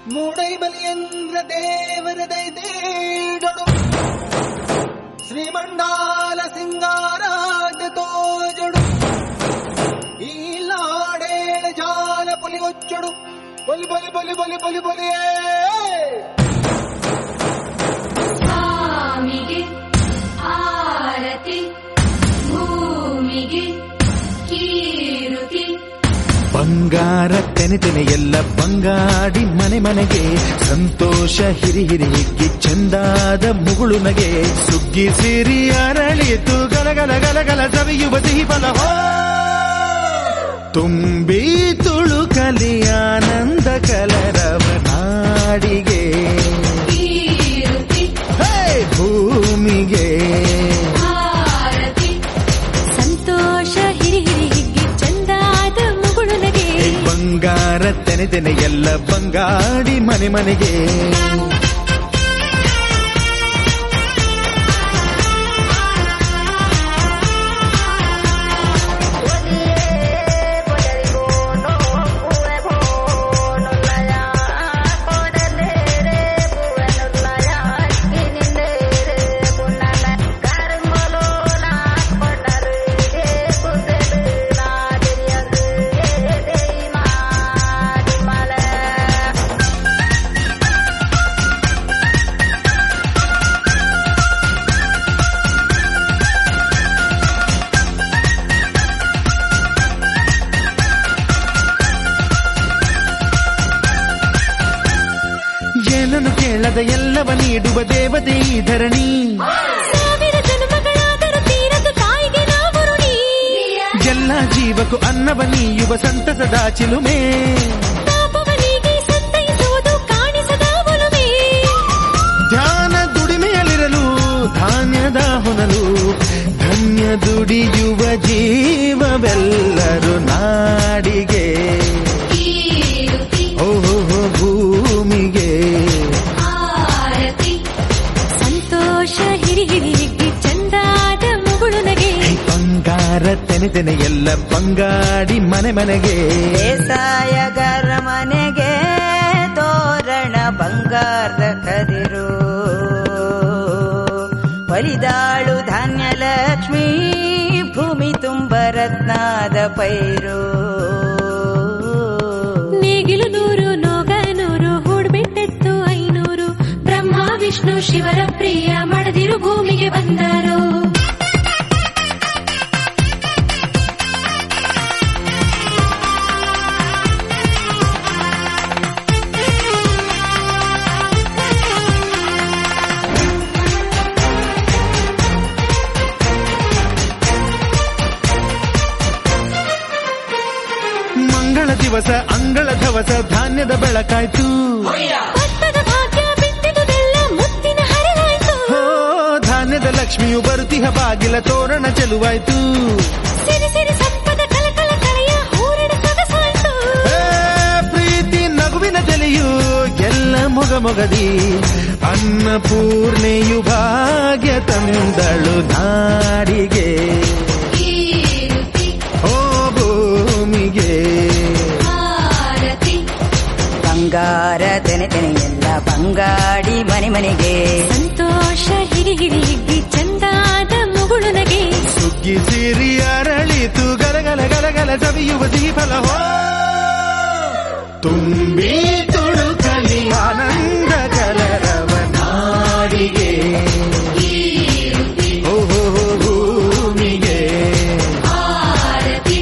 ಮೂಡೈ ಬಲಿಯಂದ್ರ ದೇವರ ದೈದೇಡೊಡು ಶ್ರೀಮಂಡಾಲ ಸಿಂಗಾರಾಟ ತೋಜೊಡು ಈ ಲಾಡೇಳ ಜಾಲ ಪೊಲಿಗೊಚ್ಚೊಡು ಬಲಿ ಬಲಿ ಬಲಿ ಬಲಿ ಬಲಿ ಬಲಿಯೇ ಸ್ವಾಮಿಗೆ ಆರತಿ ಭೂಮಿಗೆ ಕೀರುತಿ ಬಂಗಾರ ತೆನೆ ತೆನೆ ಎಲ್ಲ ಬಂಗಾಡಿ ಮನೆ ಮನೆಗೆ ಸಂತೋಷ ಹಿರಿ ಹಿರಿ ಹಿಗ್ಗಿ ಚಂದಾದ ಮುಗುಳು ನಗೆ ಸುಗ್ಗಿ ಸಿರಿ ಅರಳಿತು ಗಲಗಲ ಗಲಗಲ ಸವಿಯುವ ಸಿಹಿ ಫಲ ಹೋ ತುಂಬಿ ತುಳುಕಲಿ ಆನಂದ ಕಲರವ ನಾಡಿಗೆ ಕೀರುತಿ ಹೇ ಭೂಮಿಗೆ ಆರತಿ ಸಂತೋಷ ಹಿರಿ ಹಿರಿ ಹಿಗ್ಗಿ ಚಂದಾದ ಮುಗುಳು ನಗೆ ಬಂಗಾರ ತೆನೆ ತೆನೆ ಎಲ್ಲ ಬಂಗಾಡಿ ಮನೆ ಮನೆಗೆ ಏನನ್ನು ಕೇಳದ ಎಲ್ಲವ ನೀಡುವ ದೇವತೆ ಈ ಧರಣಿ ಸಾವಿರ ಜನ್ಮಗಳಾದರೂ ತೀರದು ತಾಯಿಗೆ ನಾವು ಋಣಿ ಎಲ್ಲ ಜೀವಕ್ಕೂ ಅನ್ನವ ನೀಯುವ ಸಂತಸದ ಚಿಲುಮೆ ಪಾಪವನಿಗೆ ಸಂತೈಸುವುದು ಕಾಣಿಸದ ಒಲುಮೆ ಧ್ಯಾನ ದುಡಿಮೆಯಲ್ಲಿರಲು ಧಾನ್ಯದ ಹೊನಲು ಧನ್ಯ ದುಡಿಯುವ ಜೀವವೆಲ್ಲರೂ ನಾಡಿಗೆ ಕೀರುತಿ ಓಹೋ ಭೂಮಿಗೆ ಆರತಿ ಸಂತೋಷ ಹಿರಿ ಹಿರಿ ಹಿಗ್ಗಿ ಚಂದಾದ ಮುಗುಳು ನಗೆ ಬಂಗಾರ ತೆನೆ ತೆನೆ ಎಲ್ಲ ಬಂಗಾಡಿ ಮನೆ ಮನೆಗೆ ಬೇಸಾಯಗಾರ ಮನೆಗೆ ತೋರಣ ಬಂಗಾರದ ಕದಿರು ಬಲಿದಾಳು ಧಾನ್ಯ ಲಕ್ಷ್ಮೀ ಭೂಮಿ ತುಂಬ ರತ್ನಾದ ಪೈರು ನೇಗಿಲು ನೂರು ನೋಗ ನೂರು ಹೂಡ್ಬಿಟ್ಟೆತ್ತು ಐನೂರು ಬ್ರಹ್ಮ ವಿಷ್ಣು ಶಿವರ ಪ್ರಿಯ ಮಡದಿರು ಭೂಮಿಗೆ ಬಂದರು ಮಂಗಳ ದಿವಸ ಅಂಗಳ ಧವಸ ಧಾನ್ಯದ ಬೆಳಕಾಯ್ತು ಭತ್ತದ ಭಾಗ್ಯ ಬಿತ್ತಿದುದೆಲ್ಲ ಮುತ್ತಿನ ಹರಿವಾಯ್ತು ಹೋ ಧಾನ್ಯದ ಲಕ್ಷ್ಮಿಯು ಬರುತಿಹ ಬಾಗಿಲ ತೋರಣ ಚೆಲುವಾಯ್ತು ಸಿರಿ ಸಿರಿ ಸಂಪದ ಕಲಕಲ ಕಳೆಯ ಹೂರಣ ಸೊಗಸಾಯ್ತು ಏ, ಪ್ರೀತಿ ನಗುವಿನ ತೆಲೆಯು ಎಲ್ಲ ಮೊಗ ಮೊಗದಿ ಅನ್ನಪೂರ್ಣೆಯು ಭಾಗ್ಯ ತಂದಳು ನಾಡಿಗೆ ಕೀರುತಿ ಓ ಭೂಮಿಗೆ ಆರತಿ ಬಂಗಾರ ತೆನೆ ತೆನೆ ಎಲ್ಲ ಬಂಗಾಡಿ ಮನೆ ಮನೆಗೆ ಸಂತೋಷ ಹಿರಿ ಹಿರಿ ಹಿಗ್ಗಿ ಚಂದಾದ ಮುಗುಳು ನಗೆ ಸುಗ್ಗಿ ಸಿರಿ ಅರಳಿತು ಗಲಗಲ ಗಲಗಲ ಸವಿಯುವ ದೀಪಲ ಹೋ ತುಂಬಿ ತುಳುಕಲಿ ಆನಂದ ಕಲರವ ನಾಡಿಗೆ ಓ ಹೋ ಹೋ ಭೂಮಿಗೆ ಆರತಿ